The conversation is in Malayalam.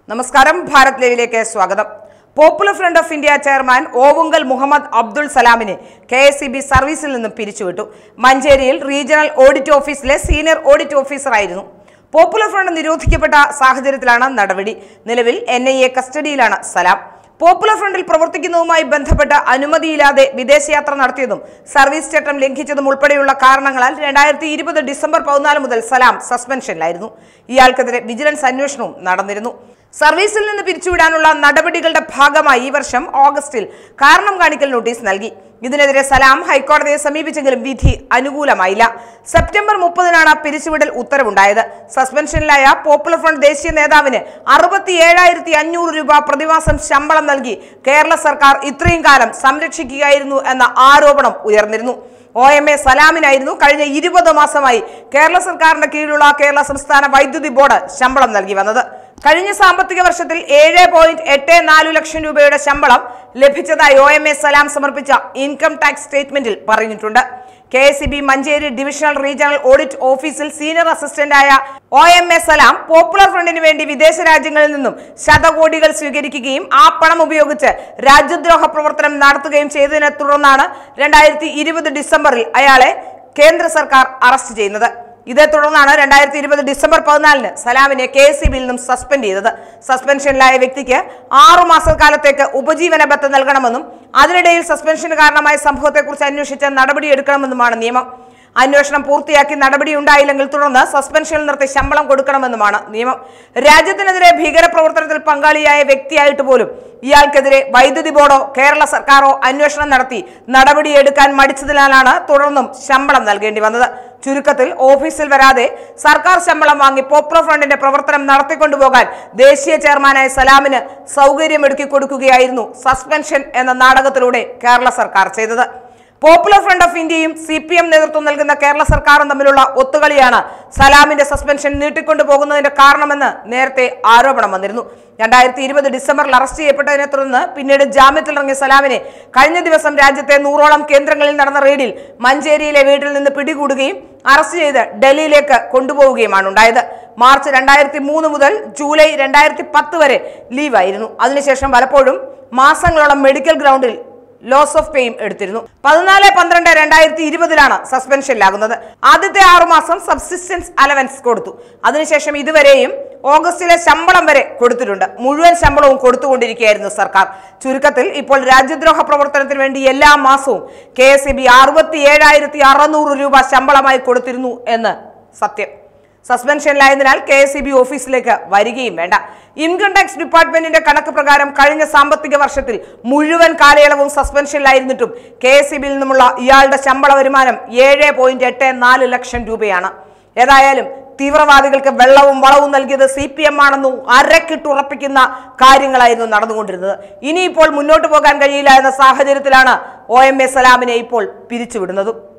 നമസ്കാരം ഭാരത് ലൈവിലേക്ക് സ്വാഗതം popular front of India chairman Ovungal Muhammad Abdul സലാമിനെ കെ എസ് ബി സർവീസിൽ നിന്നും പിരിച്ചുവിട്ടു മഞ്ചേരിയിൽ റീജിയണൽ ഓഡിറ്റ് ഓഫീസിലെ സീനിയർ ഓഡിറ്റ് ഓഫീസറായിരുന്നു പോപ്പുലർ ഫ്രണ്ട് നിരോധിക്കപ്പെട്ട സാഹചര്യത്തിലാണ് നടപടി നിലവിൽ എൻ ഐ എ കസ്റ്റഡിയിലാണ് സലാം പോപ്പുലർ ഫ്രണ്ടിൽ പ്രവർത്തിക്കുന്നതുമായി ബന്ധപ്പെട്ട് അനുമതിയില്ലാതെ വിദേശയാത്ര നടത്തിയതും സർവീസ് ചട്ടം ലംഘിച്ചതും ഉൾപ്പെടെയുള്ള കാരണങ്ങളാൽ രണ്ടായിരത്തി ഇരുപത് ഡിസംബർ പതിനാല് മുതൽ സലാം സസ്പെൻഷനിലായിരുന്നു ഇയാൾക്കെതിരെ വിജിലൻസ് അന്വേഷണവും നടന്നിരുന്നു സർവീസിൽ നിന്ന് പിരിച്ചുവിടാനുള്ള നടപടികളുടെ ഭാഗമായി ഈ വർഷം ഓഗസ്റ്റിൽ കാരണം കാണിക്കൽ നോട്ടീസ് നൽകി ഇതിനെതിരെ സലാം ഹൈക്കോടതിയെ സമീപിച്ചെങ്കിലും വിധി അനുകൂലമായില്ല സെപ്റ്റംബർ മുപ്പതിനാണ് പിരിച്ചുവിടൽ ഉത്തരവുണ്ടായത് സസ്പെൻഷനിലായ പോപ്പുലർ ഫ്രണ്ട് ദേശീയ നേതാവിന് അറുപത്തി ഏഴായിരത്തി അഞ്ഞൂറ് രൂപ പ്രതിമാസം ശമ്പളം നൽകി കേരള സർക്കാർ ഇത്രയും കാലം സംരക്ഷിക്കുകയായിരുന്നു എന്ന ആരോപണം ഉയർന്നിരുന്നു ഒ എം എ സലാമിനായിരുന്നു കഴിഞ്ഞ ഇരുപത് മാസമായി കേരള സർക്കാരിന്റെ കീഴിലുള്ള കേരള സംസ്ഥാന വൈദ്യുതി ബോർഡ് ശമ്പളം നൽകി വന്നത് കഴിഞ്ഞ സാമ്പത്തിക വർഷത്തിൽ ഏഴ് പോയിന്റ് എട്ട് നാല് ലക്ഷം രൂപയുടെ ശമ്പളം ലഭിച്ചതായി ഒ എം എ സലാം സമർപ്പിച്ച ഇൻകം ടാക്സ് സ്റ്റേറ്റ്മെന്റിൽ പറഞ്ഞിട്ടുണ്ട് K S B Manjeri divisional regional audit ഓഫീസിൽ സീനിയർ അസിസ്റ്റന്റായ O M A Salam popular ഫ്രണ്ടിന് വേണ്ടി വിദേശ രാജ്യങ്ങളിൽ നിന്നും ശതകോടികൾ സ്വീകരിക്കുകയും ആ പണം ഉപയോഗിച്ച് രാജ്യദ്രോഹ പ്രവർത്തനം നടത്തുകയും ചെയ്തതിനെ തുടർന്നാണ് രണ്ടായിരത്തി ഇരുപത് ഡിസംബറിൽ അയാളെ കേന്ദ്ര സർക്കാർ അറസ്റ്റ് ചെയ്യുന്നത് ഇതേ തുടർന്നാണ് രണ്ടായിരത്തി ഇരുപത് ഡിസംബർ പതിനാലിന് സലാമിനെ കെ എസ് ബിയിൽ നിന്നും സസ്പെൻഡ് ചെയ്തത് സസ്പെൻഷനിലായ വ്യക്തിക്ക് ആറു മാസക്കാലത്തേക്ക് ഉപജീവന ബത്ത നൽകണമെന്നും അതിനിടയിൽ സസ്പെൻഷന് കാരണമായ സംഭവത്തെക്കുറിച്ച് അന്വേഷിച്ച് നടപടിയെടുക്കണമെന്നുമാണ് നിയമം അന്വേഷണം പൂർത്തിയാക്കി നടപടി ഉണ്ടായില്ലെങ്കിൽ തുടർന്ന് സസ്പെൻഷനിൽ നിർത്തി ശമ്പളം കൊടുക്കണമെന്നുമാണ് നിയമം രാജ്യത്തിനെതിരെ ഭീകരപ്രവർത്തനത്തിൽ പങ്കാളിയായ വ്യക്തിയായിട്ട് പോലും ഇയാൾക്കെതിരെ വൈദ്യുതി ബോർഡോ കേരള സർക്കാരോ അന്വേഷണം നടത്തി നടപടിയെടുക്കാൻ മടിച്ചതിനാലാണ് തുടർന്നും ശമ്പളം നൽകേണ്ടി വന്നത് ചുരുക്കത്തിൽ ഓഫീസിൽ വരാതെ സർക്കാർ ശമ്പളം വാങ്ങി പോപ്പുലർ ഫ്രണ്ടിന്റെ പ്രവർത്തനം നടത്തിക്കൊണ്ടുപോകാൻ ദേശീയ ചെയർമാനായ സലാമിന് സൗകര്യമൊരുക്കി കൊടുക്കുകയായിരുന്നു സസ്പെൻഷൻ എന്ന നാടകത്തിലൂടെ കേരള സർക്കാർ ചെയ്തത് പോപ്പുലർ ഫ്രണ്ട് ഓഫ് ഇന്ത്യയും സി പി എം നേതൃത്വം നൽകുന്ന കേരള സർക്കാരും തമ്മിലുള്ള ഒത്തുകളിയാണ് സലാമിന്റെ സസ്പെൻഷൻ നീട്ടിക്കൊണ്ടു പോകുന്നതിന്റെ കാരണമെന്ന് നേരത്തെ ആരോപണം വന്നിരുന്നു രണ്ടായിരത്തി ഇരുപത് ഡിസംബറിൽ അറസ്റ്റ് ചെയ്യപ്പെട്ടതിനെ തുടർന്ന് പിന്നീട് ജാമ്യത്തിലിറങ്ങിയ സലാമിനെ കഴിഞ്ഞ ദിവസം രാജ്യത്തെ നൂറോളം കേന്ദ്രങ്ങളിൽ നടന്ന റെയ്ഡിൽ മഞ്ചേരിയിലെ വീട്ടിൽ നിന്ന് പിടികൂടുകയും അറസ്റ്റ് ചെയ്ത് ഡൽഹിയിലേക്ക് കൊണ്ടുപോവുകയുമാണ് ഉണ്ടായത് മാർച്ച് രണ്ടായിരത്തി മൂന്ന് മുതൽ ജൂലൈ രണ്ടായിരത്തി പത്ത് വരെ ലീവായിരുന്നു അതിനുശേഷം പലപ്പോഴും മാസങ്ങളോളം മെഡിക്കൽ ഗ്രൗണ്ടിൽ ലോസ് ഓഫ് പെയും എടുത്തിരുന്നു പതിനാല് പന്ത്രണ്ട് രണ്ടായിരത്തി ഇരുപതിലാണ് സസ്പെൻഷനിലാകുന്നത് ആദ്യത്തെ ആറുമാസം സബ്സിസ്റ്റൻസ് അലവൻസ് കൊടുത്തു അതിനുശേഷം ഇതുവരെയും ഓഗസ്റ്റിലെ ശമ്പളം വരെ കൊടുത്തിട്ടുണ്ട് മുഴുവൻ ശമ്പളവും കൊടുത്തുകൊണ്ടിരിക്കുകയായിരുന്നു സർക്കാർ ചുരുക്കത്തിൽ ഇപ്പോൾ രാജ്യദ്രോഹ പ്രവർത്തനത്തിന് വേണ്ടി എല്ലാ മാസവും കെ എസ് ഇ ബി അറുപത്തി ഏഴായിരത്തി അറുന്നൂറ് രൂപ ശമ്പളമായി കൊടുത്തിരുന്നു എന്ന് സത്യം സസ്പെൻഷനിലായതിനാൽ കെ എസ് ഇ ബി ഓഫീസിലേക്ക് വരികയും വേണ്ട ഇൻകം ടാക്സ് ഡിപ്പാർട്ട്മെന്റിന്റെ കണക്ക് പ്രകാരം കഴിഞ്ഞ സാമ്പത്തിക വർഷത്തിൽ മുഴുവൻ കാലയളവും സസ്പെൻഷനിലായിരുന്നിട്ടും കെ എസ് ഇ ബിയിൽ നിന്നുമുള്ള ഇയാളുടെ ശമ്പള വരുമാനം ഏഴ് പോയിന്റ് എട്ട് നാല് ലക്ഷം രൂപയാണ് ഏതായാലും തീവ്രവാദികൾക്ക് വെള്ളവും വളവും നൽകിയത് സി പി എം ആണെന്നു അരക്കിട്ടുറപ്പിക്കുന്ന കാര്യങ്ങളായിരുന്നു നടന്നുകൊണ്ടിരുന്നത് ഇനിയിപ്പോൾ മുന്നോട്ട് പോകാൻ കഴിയില്ല എന്ന സാഹചര്യത്തിലാണ് ഒ എം എ സലാമിനെ ഇപ്പോൾ പിരിച്ചുവിടുന്നതും